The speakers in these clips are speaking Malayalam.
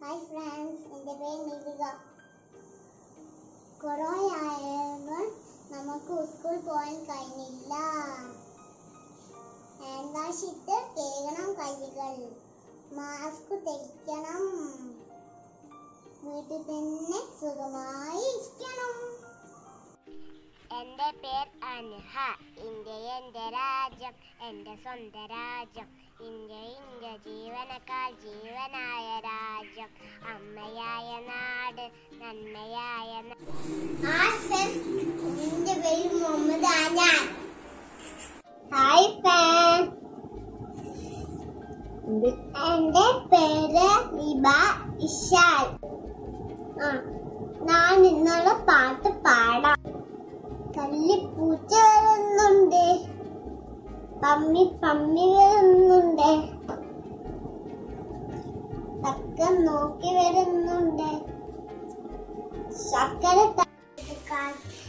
ഹായ് ഫ്രണ്ട്സ് എൻ്റെ പേര് നിവിക കൊറോണ ആയപ്പോൾ നമുക്ക് സ്കൂൾ പോകാൻ കഴിഞ്ഞില്ല ഹാൻഡ് വാഷ് ഇട്ട് കഴുകണം കൈകൾ മാസ്ക് ധരിക്കണം വീട്ടിൽ തന്നെ സുഖമായി ഇരിക്കണം എന്റെ പേര് അൻഹ ഇന്ത്യ എന്റെ രാജ്യം എന്റെ സ്വന്തം രാജ്യം ഇന്ത്യ ഇന്ത്യ ജീവനക്കാൾ ജീവനായ രാജ്യം അമ്മയായ നാട് നന്മയായ നാ- ഹായ് സർ എൻ്റെ പേര് മുഹമ്മദ് ആനാൻ ഹായ് ഫാൻ എൻ്റെ പേര് വിബ ഇഷാൽ ആ ഞാൻ ഇന്നലെ പാട്ട് പാടാം കല്ലിപ്പൂച്ച വരുന്നുണ്ട് പമ്മി പമ്മി വരുന്നുണ്ട് തക്ക നോക്കി വരുന്നുണ്ട് ശർക്കര തട്ടിക്കാൻ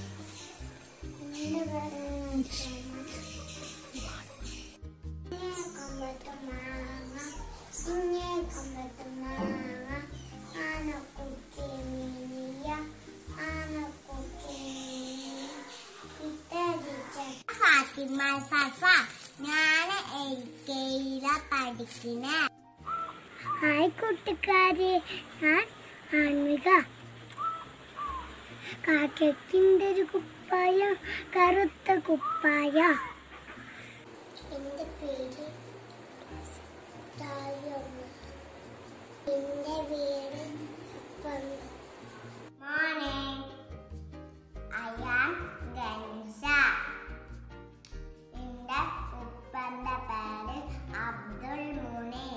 ഫാത്തിമ സഫ ഞാൻ എൽ കെയില പഠിക്കുന്ന ഹായ് കൂട്ടുകാരി ഞാൻ ആൻമിക കാക്കത്തിന്റെ ഒരു കുപ്പായ കറുത്ത കുപ്പായ എന്റെ പേര് എന്റെ വീട് മോർണിംഗ് ഐ ആം ഗൻസ എന്റെ ഉപ്പന്റെ പേര് അബ്ദുൾ മുനി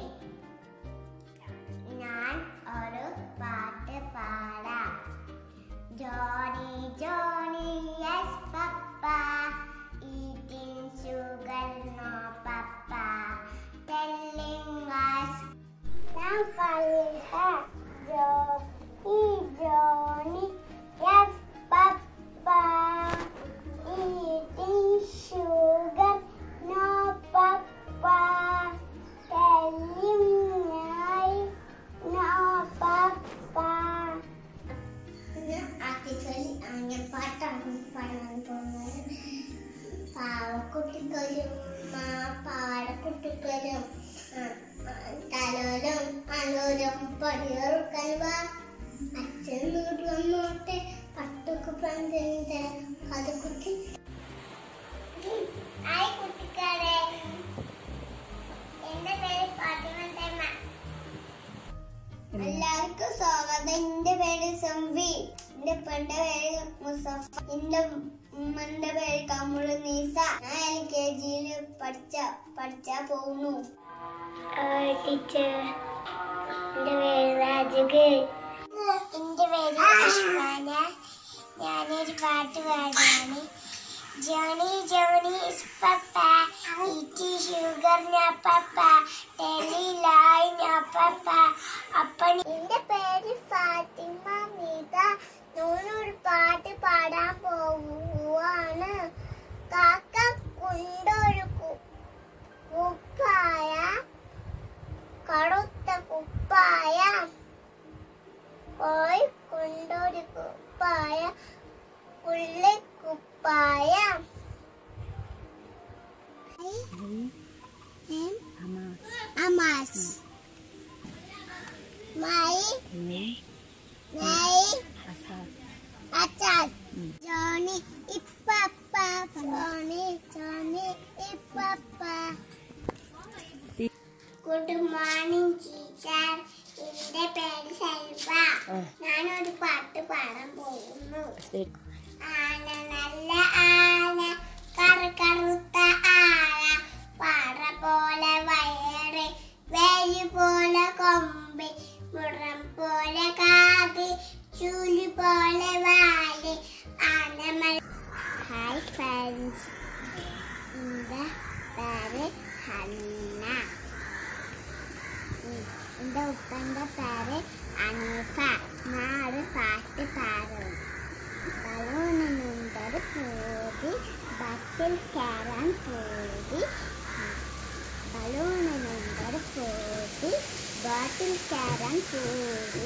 ഞാൻ ഒരു പാട്ട് പാടാം Johnny Johnny yes papa eating sugar no papa telling us now Kaliha Johnny Johnny yes papa eating sugar no papa telling us no papa ആർട്ടിക്കൽ ഞാൻ പാട്ടാണ് പാടാൻ പോകുന്നത് പാവക്കുട്ടികളും പാടക്കുട്ടികളും തലോലും അലോലും പണിയെറുക്കാൻ വാ അച്ഛൻ വീട് വന്നോട്ടെ പട്ടൊക്കെ പന്തിന്റെ കഥക്കുട്ടി ഹായ് കുട്ടിക്കാരെ എന്റെ പേര് ഫാത്തിമ സൈമ എല്ലാവർക്കും സ്വാഗതം എന്റെ പേര് സംവി എന്റെ പെണ്ടെ പേര് മുസഫ എന്റെ ഉമ്മന്റെ പേര് കമുള് നീസ ഞാൻ എൽ കെ ജിയിൽ പഠിച്ച പഠിച്ചാ പോകുന്നു ടീച്ചർ എന്റെ പേര് രാജക് എന്റെ പേര് അശ്വാന ഞാനൊരു പാട്ട് പാടാണ് ജോണി ജോണി പപ്പ ഇറ്റി ഷുഗർ പപ്പ ടെലിലായി പപ്പ അപ്പൻ എന്റെ പേര് ഫാത്തിമ മീത ഞാനൊരു പാട്ട് പാടാൻ പോവുകയാണ് കാക്ക കൊണ്ടൊരു കു- കുപ്പായ കറുത്ത കുപ്പായ കോഴി കൊണ്ടൊരു കുപ്പായ ഉള്ളി കുപ്പായ അമാസ് മൈ മൈ അച്ചാർ Johnny yes papa Johnny Johnny yes papa good morning teacher എന്റെ പേര് സെൽവ ഞാനൊരു പാട്ട് പാടാൻ പോകുന്നു ആന നല്ല ആന കറുകറുത്ത ആന പാറ പോലെ വയറ് വേലി പോലെ കൊമ്പ് മുറം പോലെ കാത് ചൂലി പോലെ വാല് ആന ഹായ് ഫ്രണ്ട്സ് എൻ്റെ പേര് ഹന്ന ഉം, എൻ്റെ ഉപ്പൻ്റെ പേര് അനീഫ ഞാൻ ഒരു പാട്ട് പാടും ബലൂണിനുണ്ടൊരു പൂതി ബസ്സിൽ കയറാൻ പൂതി ബലൂണിനുണ്ടൊരു പൂതി ബോട്ടിൽ കയറാൻ പൂതി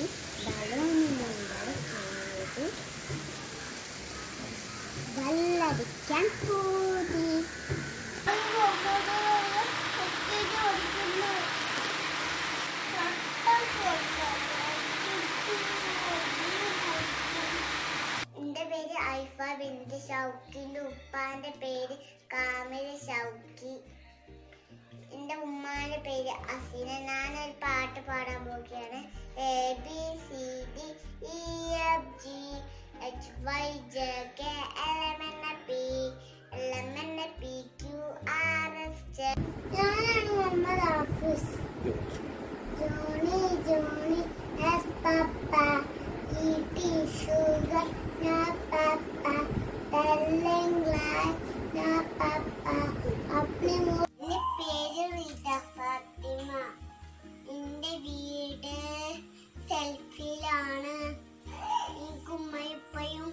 എന്റെ ഷൗക്കിന്റെ ഉപ്പാന്റെ പേര് കാമില ഷൗക്കി എന്റെ ഉമ്മാന്റെ പേര് അസീന ഞാനൊരു പാട്ട് പാടാൻ പോവുകയാണ് A B C D E F G H Y J K L M N P L M N P Q R S J ഞാനാണ് Muhammad Hafiz Johnny Johnny yes papa ഇ ടി sugar no papa telling lie no papa അപ്ലി എന്റെ പേര് റീത ഫാത്തിമ എന്റെ വീട് സെൽഫിലാണ് എനിക്ക് ഉമ്മയപ്പയും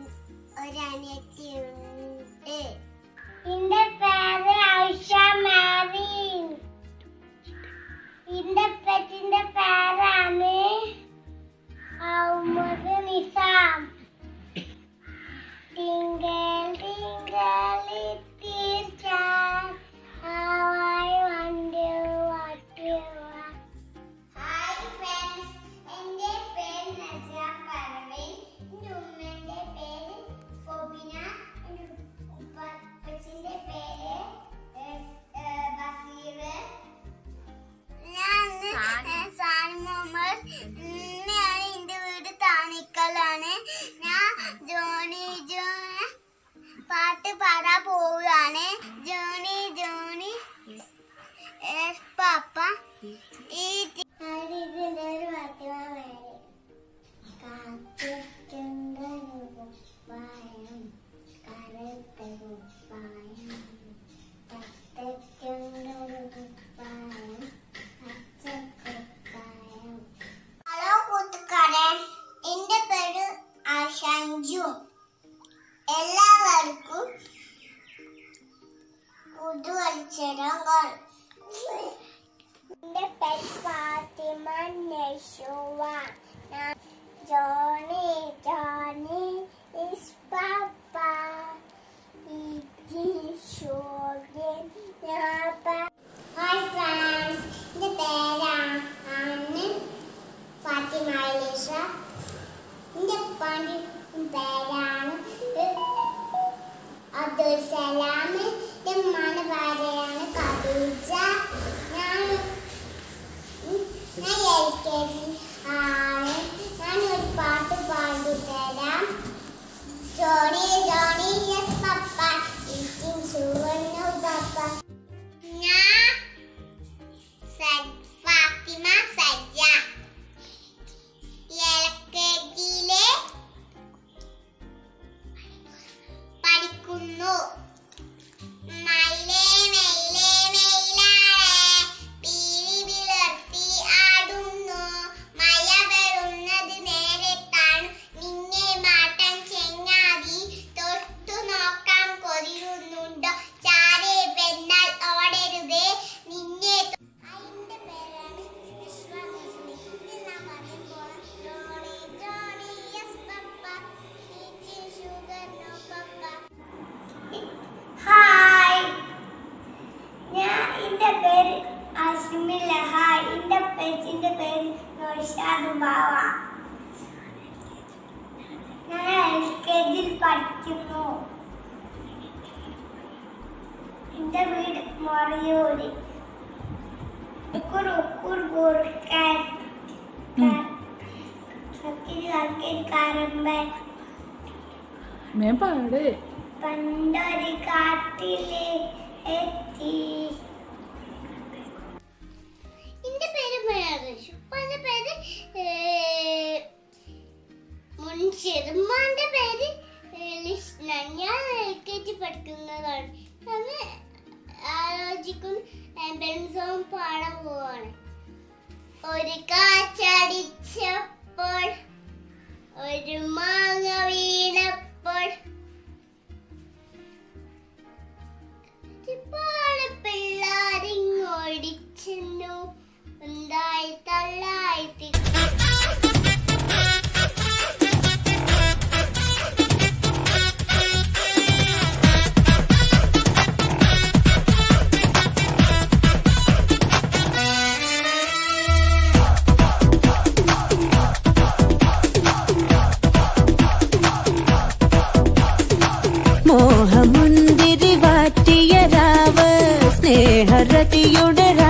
ഒരനിയത്തിയുണ്ട് എന്റെ പേര് ഐഷ മാരീൻ എന്റെ പെറ്റിന്റെ പേരാണ് ഔമദ് Nizam Tingle, tingle, little star, how I wonder what you are. Hi friends, എൻ്റെ പേര് നസ്ര പർവീൻ എൻ്റെ ഉമ്മൻ്റെ പേര് ഫൊബിന എൻ്റെ ഉപ്പച്ചിൻ്റെ പേര് ഏഹ്, ഏഹ്, ബസീർ ഞാൻ സാനി മുഹമ്മദ് ഇന്നയാണ് എൻ്റെ വീട് താണിക്കലാണ് ഞാൻ ജോണി ജോ പാട്ട് പാടാൻ പോവുകയാണ് ജോണി ജോണി എസ് പാപ്പ ഈ ഇതിൻ്റെ ഒരു ഫാത്തിമ മേരി കാത്തിട്ടുണ്ടൊരു കുപ്പായം കറുത്ത കുപ്പായം തത്തയ്ക്കുണ്ടൊരു കുപ്പായം പച്ചക്കുപ്പായം ഹലോ കൂട്ടുകാരെ എന്റെ പേര് ആശാഞ്ചു എല്ലാവർക്കും പുതുവത്സരങ്ങൾ എന്റെ പേര് ഫാത്തിമ നെഷുവ ഞാൻ ജോണി ജോണി ഇസ് പാപ്പ ഇതി ഷോഗൻ ഹായ് ഫ്രണ്ട്സ് എൻ്റെ പേരാണ് ഫാത്തിമ അലീഷ എൻ്റെ ഉപ്പാൻ്റെ പേരാണ് അബ്ദുൽ സലാം എൻ്റെ ഉമ്മാൻ്റെ ഭാര്യയാണ് ഖദീജ ഞാൻ ഞാൻ എൽ കെ ജി ആണ് ഞാൻ ഒരു പാട്ട് പാടി തരാം Johnny Johnny yes papa eating ചുവന്നു പപ്പ ഞാൻ സ- ഫാത്തിമ സജ്ജ എൽകെജിയിലെ പഠിക്കുന്നു മയിലേ മെയിലേ മെയിലാളെ പീലി വിളർത്തി ആടുന്നു മഴ വരുന്നത് നേരത്താണ് നിന്നെ മാട്ടം ചെങ്ങാതി തൊട്ടു നോക്കാൻ കൊതിരുന്നുണ്ടോ ചാരേ വെന്നാൽ ഓടരുതേ നിന്നെ അതിന്റെ പേരാണ് വിശ്വാമിശ്രീ ഞാൻ പറയാൻ പോണ Johnny Johnny yes papa eating sugar no papa hi ഞാൻ എൻ്റെ പേര് അസ്മില ഹായ് എൻ്റെ പേച്ചിൻ്റെ പേര് നൗഷാദ് ബാവ ഞാൻ എൽ കെ ജിയിൽ പഠിക്കുന്നു എൻ്റെ വീട് മൊറയൂര് ഉക്കുർ ഉക്കുർ കുറുക്കാൻ സക്കിരി സക്കിരി കരമ്പൻ मैं പാട് പണ്ടൊരു കാട്ടില് എത്തി എന്റെ പേര് ഉപ്പാന്റെ പേര് മുൻചെറുമാന്റെ പേര് ലിസ്ന ഞാൻ എൽ കെ ജി പഠിക്കുന്നതാണ് അന്ന് ആലോചിക്കും ബെൻസോം പാടാൻ പോവാണ് ഒരു കാച്ചടിച്ചപ്പോൾ ഒരു മാങ്ങ വീണപ്പോൾ പിള്ളാരിങ്ങോടിച്ചെന്നു ഉണ്ടായി തള്ളായി സ്നേഹരതിയുടെ